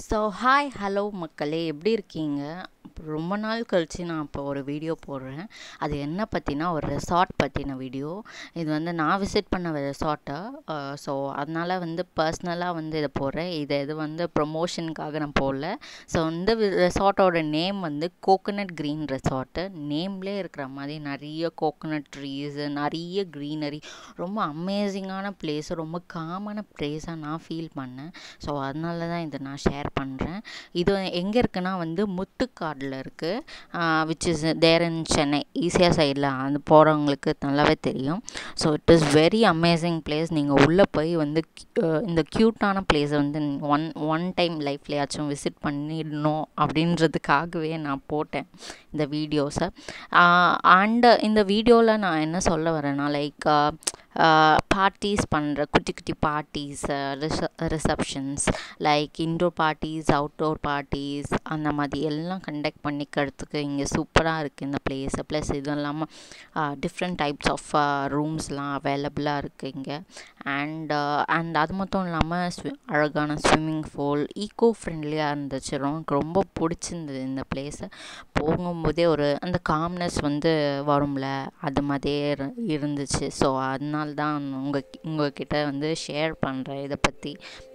so hi hello மக்களே எப்படி இருக்கீங்க ரொம்ப நாள் கழித்து நான் இப்போ ஒரு வீடியோ போடுறேன் அது என்ன பற்றினா ஒரு ரெசார்ட் பற்றின வீடியோ இது வந்து நான் விசிட் பண்ண ரெசார்ட்டை ஸோ அதனால் வந்து பர்சனலாக வந்து இதை போடுறேன் இதை இது வந்து ப்ரொமோஷனுக்காக நான் போடல ஸோ இந்த ரெசார்ட்டோட நேம் வந்து கோகனட் க்ரீன் ரெசார்ட்டு நேம்லேயே இருக்கிற மாதிரி நிறைய கோகனட் ட்ரீஸு நிறைய க்ரீனரி ரொம்ப அமேசிங்கான பிளேஸ் ரொம்ப காமான பிளேஸாக நான் ஃபீல் பண்ணேன் ஸோ அதனால தான் இதை நான் ஷேர் பண்ணுறேன் இது எங்கே இருக்குன்னா வந்து முத்துக்காடில் இருக்குது which is there in Chennai ஈஸியாக சைடில் அந்த போகிறவங்களுக்கு நல்லாவே தெரியும் so it is very amazing place நீங்கள் உள்ளே போய் வந்து இந்த க்யூட்டான பிளேஸை வந்து ஒன் ஒன் டைம் லைஃப்லையாச்சும் விசிட் பண்ணிடணும் அப்படின்றதுக்காகவே நான் போட்டேன் இந்த வீடியோஸை அண்டு இந்த வீடியோவில் நான் என்ன சொல்ல வரேன்னா லைக் பார்ட்டிஸ் பண்ணுற குட்டி குட்டி பார்ட்டிஸ் ரிச receptions like indoor parties outdoor parties அந்த மாதிரி எல்லாம் கண்டக்ட் பண்ணிக்கிறதுக்கு இங்கே சூப்பராக இருக்குது இந்த பிளேஸ் ப்ளஸ் இதுவும் இல்லாமல் டிஃப்ரெண்ட் டைப்ஸ் ஆஃப் ரூம்ஸ்லாம் அவைலபிளாக இருக்குது இங்கே அண்ட் அண்ட் அது மட்டும் இல்லாமல் ஸ்வி அழகான ஸ்விம்மிங் பூல் ஈக்கோ ஃப்ரெண்ட்லியாக இருந்துச்சு எனக்கு ரொம்ப பிடிச்சிருந்தது இந்த பிளேஸை போகும்போதே ஒரு அந்த காம்னஸ் வந்து வரும்ல அது மாதிரியே இருந்துச்சு ஸோ அதனால தான் உங்கள் உங்ககிட்ட வந்து ஷேர் பண்ணுறேன் இதை பற்றி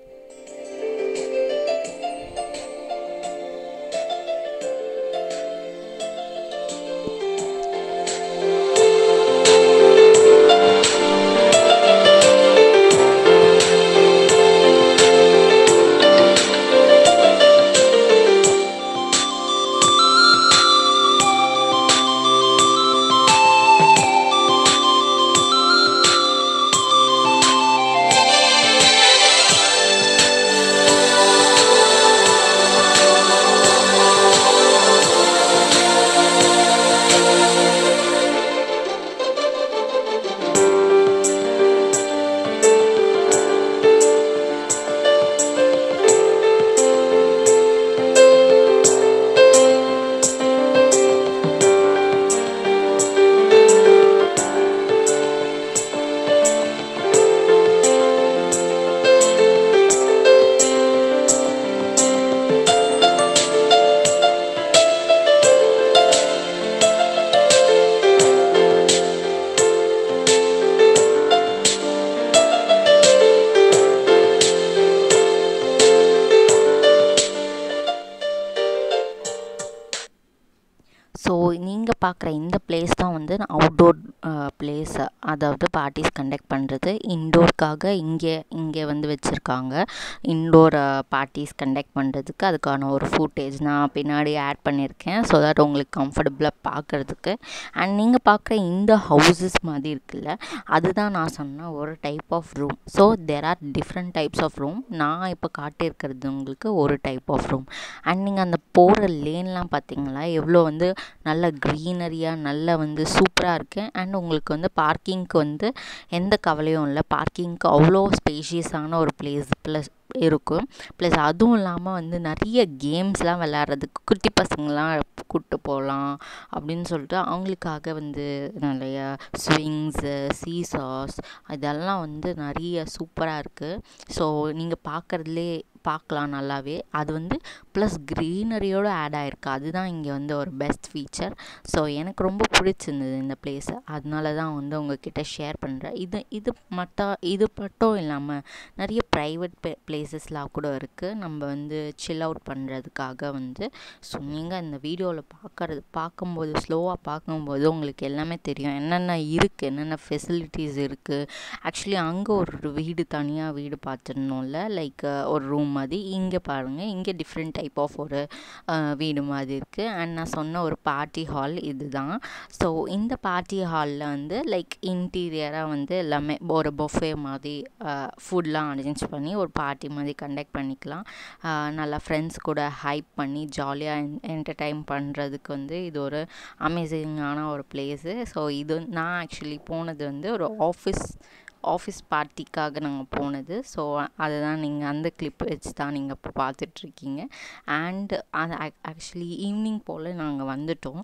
ஸோ நீங்கள் பார்க்குற இந்த பிளேஸ் தான் வந்து அவுட்டோர் பிளேஸ் அதாவது பார்ட்டிஸ் கண்டக்ட் பண்ணுறது இன்டோர்க்காக இங்கே இங்கே வந்து வச்சுருக்காங்க இன்டோர் பார்ட்டிஸ் கண்டக்ட் பண்ணுறதுக்கு அதுக்கான ஒரு ஃபுட்டேஜ் நான் பின்னாடி ஆட் பண்ணியிருக்கேன் ஸோ தட் உங்களுக்கு கம்ஃபர்டபுளாக பார்க்குறதுக்கு அண்ட் நீங்கள் பார்க்குற இந்த ஹவுசஸ் மாதிரி இருக்குல்ல அதுதான் நான் சொன்ன ஒரு type of room so there are different types of room நான் இப்போ காட்டியிருக்கிறது உங்களுக்கு ஒரு டைப் ஆஃப் ரூம் அண்ட் நீங்கள் அந்த போகிற லேன்லாம் பார்த்தீங்களா எவ்வளோ வந்து நல்ல க்ரீனரியாக நல்ல வந்து சூப்பராக இருக்குது அண்ட் உங்களுக்கு வந்து பார்க்கிங்க்கு வந்து எந்த கவலையும் இல்லை பார்க்கிங்க்கு அவ்வளோ ஸ்பேஷியஸான ஒரு பிளேஸ் ப்ளஸ் இருக்கும் ப்ளஸ் அதுவும் இல்லாமல் வந்து நிறைய கேம்ஸ்லாம் விளையாடுறதுக்கு குட்டி பசங்களாம் கூப்பிட்டு போகலாம் அப்படின்னு சொல்லிட்டு அவங்களுக்காக வந்து நிறைய ஸ்விங்ஸு சீசாஸ் இதெல்லாம் வந்து நிறைய சூப்பராக இருக்குது ஸோ நீங்கள் பார்க்குறதுலே பார்க்கலாம் நல்லாவே அது வந்து ப்ளஸ் க்ரீனரியோடு ஆட் ஆகிருக்கு அதுதான் இங்கே வந்து ஒரு பெஸ்ட் ஃபீச்சர் ஸோ எனக்கு ரொம்ப பிடிச்சிருந்தது இந்த பிளேஸை அதனால தான் வந்து உங்ககிட்ட ஷேர் பண்ணுறேன் இது இது மட்டும் இது மட்டும் இல்லாமல் நிறைய ப்ரைவேட் ப்ளே பிளேசஸ்லாம் கூட இருக்குது நம்ம வந்து சில் அவுட் பண்ணுறதுக்காக வந்து ஸோ நீங்கள் இந்த வீடியோவில் பார்க்குறது பார்க்கும்போது ஸ்லோவாக பார்க்கும்போது உங்களுக்கு எல்லாமே தெரியும் என்னென்ன இருக்குது என்னென்ன ஃபெசிலிட்டிஸ் இருக்குது ஆக்சுவலி அங்கே ஒரு வீடு தனியாக வீடு பார்த்துருந்தோம்ல லைக் ஒரு ரூம் மாதிரி இங்கே பாருங்கள் இங்கே டிஃப்ரெண்ட் டைப் ஆஃப் ஒரு வீடு மாதிரி இருக்குது அண்ட் நான் சொன்ன ஒரு பார்ட்டி ஹால் இது தான் ஸோ இந்த பார்ட்டி ஹாலில் வந்து லைக் இன்டீரியராக வந்து எல்லாமே ஒரு பொஃபே மாதிரி ஃபுட்லாம் அரேஞ்ச் பண்ணி ஒரு பார்ட்டி மாதிரி கண்டக்ட் பண்ணிக்கலாம் நல்லா ஃப்ரெண்ட்ஸ் கூட ஹைப் பண்ணி ஜாலியாக என்டர்டைன் பண்ணுறதுக்கு வந்து இது ஒரு அமேசிங்கான ஒரு பிளேஸு ஸோ இது நான் ஆக்சுவலி போனது வந்து ஒரு ஆஃபீஸ் ஆஃபீஸ் பார்ட்டிக்காக நாங்கள் போனது ஸோ அதை தான் நீங்கள் அந்த கிளிப் வச்சு தான் நீங்கள் இப்போ பார்த்துட்ருக்கீங்க அண்ட் அது ஆக்சுவலி ஈவினிங் போல் நாங்கள் வந்துட்டோம்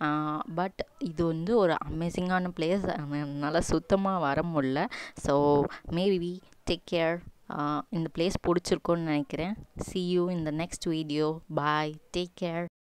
பட் இது வந்து ஒரு அமேசிங்கான பிளேஸ் என்னால் சுத்தமாக வர முடில ஸோ மேபி டேக் கேர் இந்த பிளேஸ் பிடிச்சிருக்குன்னு நினைக்கிறேன் see you in the next video bye take care